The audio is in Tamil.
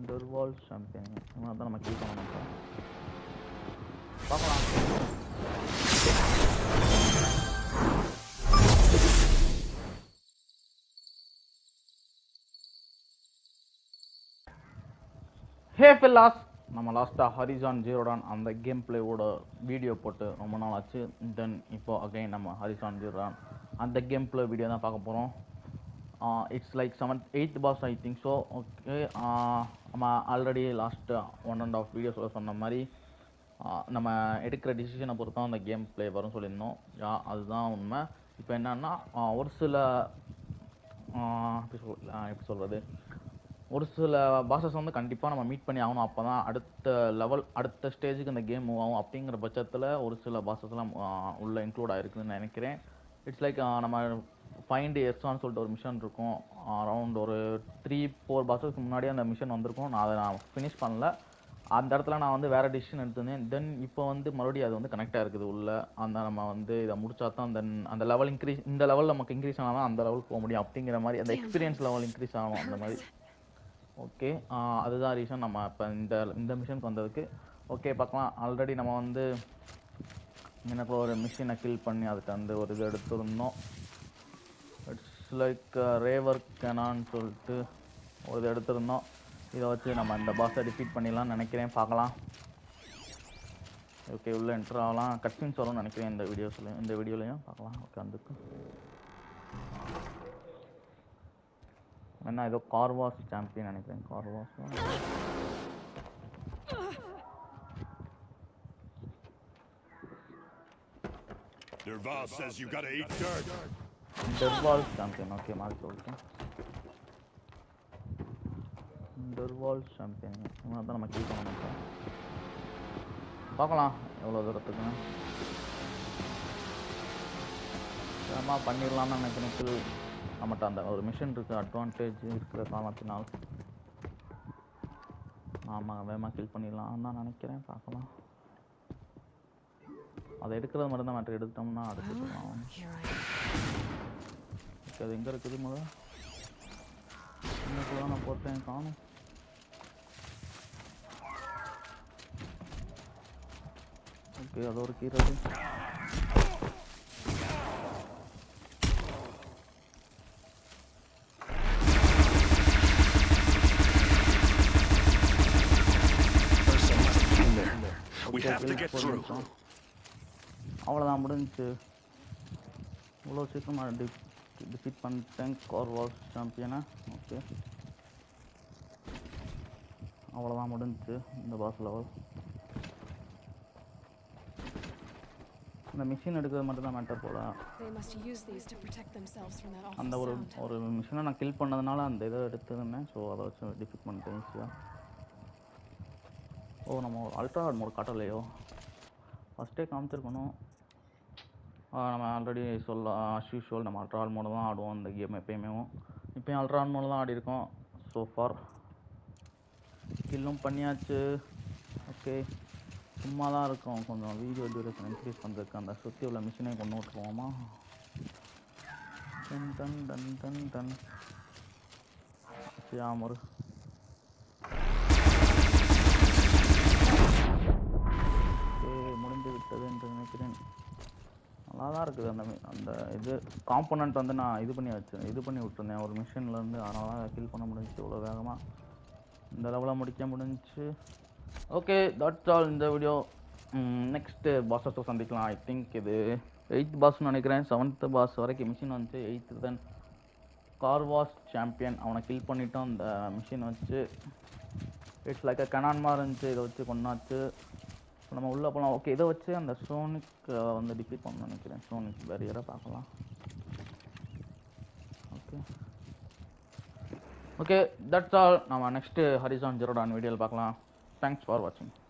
டர்வால் சாம்பியன் இவனை தான் நம்ம கில் பண்ண மாட்டோம் பார்க்கலாம் ஹே ஃபில்லாஸ் நம்ம லாஸ்ட்டாக ஹரிசான் ஜீரோடான் அந்த கேம் பிளேவோட வீடியோ போட்டு ரொம்ப நாள் ஆச்சு தென் இப்போ அகைன் நம்ம ஹரிசான் ஜீரோடான் அந்த கேம் பிளே வீடியோ தான் பார்க்க போகிறோம் it's like seventh eighth boss I think so okay நம்ம already last one and half வீடியோஸில் சொன்ன மாதிரி ஆஹ் நம்ம எடுக்கிற டிசிஷனை பொறுத்து தான் அந்த கேம் ப்ளே வரும் சொல்லியிருந்தோம் யா அதுதான் உண்மை இப்போ என்னன்னா ஆஹ் ஒரு சில ஆஹ் எப்படி சொல் ஆஹ் எப்படி சொல்கிறது ஒரு சில பாசஸ் வந்து கண்டிப்பாக நம்ம மீட் பண்ணி ஆகணும் அப்போ தான் அடுத்த லெவல் அடுத்த ஸ்டேஜுக்கு இந்த கேம் மூவ் ஆகும் அப்படிங்கிற பட்சத்தில் ஒரு சில பாசஸ்லாம் உள்ள இன்க்ளூட் ஆயிருக்குன்னு நினைக்கிறேன் இட்ஸ் லைக் நம்ம ஃபைண்ட் எஸ்ஸான்னு சொல்லிட்டு ஒரு மிஷன் இருக்கும் அரவுண்ட் ஒரு த்ரீ ஃபோர் பாசஸ்க்கு முன்னாடியே அந்த மிஷன் வந்திருக்கும் நான் அதை நான் ஃபினிஷ் பண்ணல அந்த இடத்துல நான் வந்து வேறு டிசிஷன் எடுத்திருந்தேன் தென் இப்போ வந்து மறுபடியும் அது வந்து கனெக்ட் ஆயிருக்குது உள்ள அந்த நம்ம வந்து இதை முடிச்சா தான் தென் அந்த லெவல் இன்க்ரீஸ் இந்த லெவல் நமக்கு இன்க்ரீஸ் ஆனால் தான் அந்த லெவலுக்கு போக முடியும் அப்படிங்கிற மாதிரி அந்த எக்ஸ்பீரியன்ஸ் லெவல் இன்க்ரீஸ் ஆகும் அந்த மாதிரி ஓகே அதுதான் ரீசன் நம்ம இப்போ இந்த இந்த மிஷனுக்கு வந்ததுக்கு ஓகே பார்க்கலாம் ஆல்ரெடி நம்ம வந்து எனக்கு ஒரு மிஷினை கில் பண்ணி அதுக்கு அந்த ஒரு இது எடுத்திருந்தோம் இட்ஸ் லைக் ரேவர் கெனான்னு சொல்லிட்டு ஒரு இது எடுத்திருந்தோம் இதை வச்சு நம்ம இந்த பாஸை டிஃபீட் பண்ணிடலாம்னு நினைக்கிறேன் பார்க்கலாம் ஓகே உள்ள என்ட்ரு ஆகலாம் கட்சின்ஸ் வரும்னு நினைக்கிறேன் இந்த வீடியோஸ்லையும் இந்த வீடியோலையும் பார்க்கலாம் ஓகே அதுக்கு என்ன ஏதோ கார்வாஸ் சாம்பியன் நினைக்கிறேன் Carvas Derval says you gotta eat dirt. Derval champion okay மாறி சொல்லிட்டேன் டெர்வால் சாம்பியன் இவனை தான் நம்ம கில் பண்ண மாட்டோம் பார்க்கலாம் எவ்வளோ தூரத்துக்கு வேகமாக பண்ணிடலாம்னு நினைக்கிறேன் கில் நம்மகிட்ட அந்த ஒரு மிஷின் இருக்குது அட்வான்டேஜ் இருக்கிற காரணத்தினால் ஆமாம் வேகமாக கில் பண்ணிடலாம் தான் நினைக்கிறேன் பார்க்கலாம் அதை எடுக்கிறது மட்டும் தான் மேட்ரு எடுத்தோம்னா அடுத்துக்கலாம் Here I am. ஓகே அது எங்கே இருக்குது முத இன்னைக்குள்ள நான் போட்டேன் காணும் ஓகே அது ஒரு கீரை Person must be in there. We have to get through. அவ்வளோதான் முடிஞ்சுச்சு இவ்வளோ சீக்கிரமாக டி டிஃபீட் பண்ணிட்டேன் கார் வாஸ் சாம்பியனை ஓகே அவ்வளோதான் முடிஞ்சுச்சு இந்த பாஸ் லெவல் இந்த மிஷின் எடுக்கிறது மட்டும் தான் மேட்டர் போல They must use these to protect themselves from that அந்த awful ஒரு sound. ஒரு மிஷினை நான் கில் பண்ணதுனால அந்த இதை எடுத்துருந்தேன் ஸோ அதை வச்சு டிஃபீட் பண்ணிட்டேன் ஈஸியாக ஓ நம்ம ஒரு அல்ட்ரா ஹார்ட் மோட் காட்டலையோ ஃபஸ்ட்டே காமிச்சிருக்கணும் ஆ, நம்ம ஆல்ரெடி சொல்ல ஆஸ் யூஷுவல் நம்ம அல்ட்ரா ஹார்ட் மோடு தான் ஆடுவோம் இந்த கேம் எப்பயுமே இப்போயும் அல்ட்ரா ஹார்ட் மோடு தான் ஆடி இருக்கோம் ஸோ ஃபார் கில்லும் பண்ணியாச்சு ஓகே சும்மா தான் இருக்கும் கொஞ்சம் வீடியோ டியூரேஷன் இன்க்ரீஸ் பண்ணுறதுக்கு அந்த சுற்றி உள்ள மிஷினை கொண்டு விட்டுருவோமா done done done done done சியாமர் ஓகே முடிந்து விட்டது என்று நினைக்கிறேன் நல்லா தான் இருக்குது அந்த mi- அந்த இது காம்போனண்ட் வந்து நான் இது பண்ணி வச்சேன் இது பண்ணி விட்டுருந்தேன் ஒரு மிஷின்லேருந்து அதனால தான் கில் பண்ண முடிஞ்சுச்சு இவ்வளோ வேகமாக இந்த லெவலில் முடிக்க முடிஞ்சுச்சு ஓகே தட்ஸ் ஆல் இந்த வீடியோ நெக்ஸ்ட்டு பாஸஸை சந்திக்கலாம் ஐ திங்க் இது எயித் பாஸ்னு நினைக்கிறேன் செவன்த்து பாஸ் வரைக்கும் மிஷின் வந்துச்சு எயித்து தென் கார்வாஸ் சாம்பியன் அவனை கில் பண்ணிட்டோம் அந்த மிஷின் வச்சு இட்ஸ் லைக் அ கனான்மா இருந்துச்சு இதை வச்சு கொண்டாச்சு இப்போ நம்ம உள்ளே போகலாம் ஓகே இதை வச்சு அந்த சோனிக் வந்து டிஃபீட் பண்ணணும்னு நினைக்கிறேன் சோனிக் பேரியரை பார்க்கலாம் ஓகே ஓகே தட்ஸ் ஆல் நம்ம நெக்ஸ்ட்டு ஹரிசான் ஜீரோடான் வீடியோவில் பார்க்கலாம் தேங்க்ஸ் ஃபார் வாட்சிங்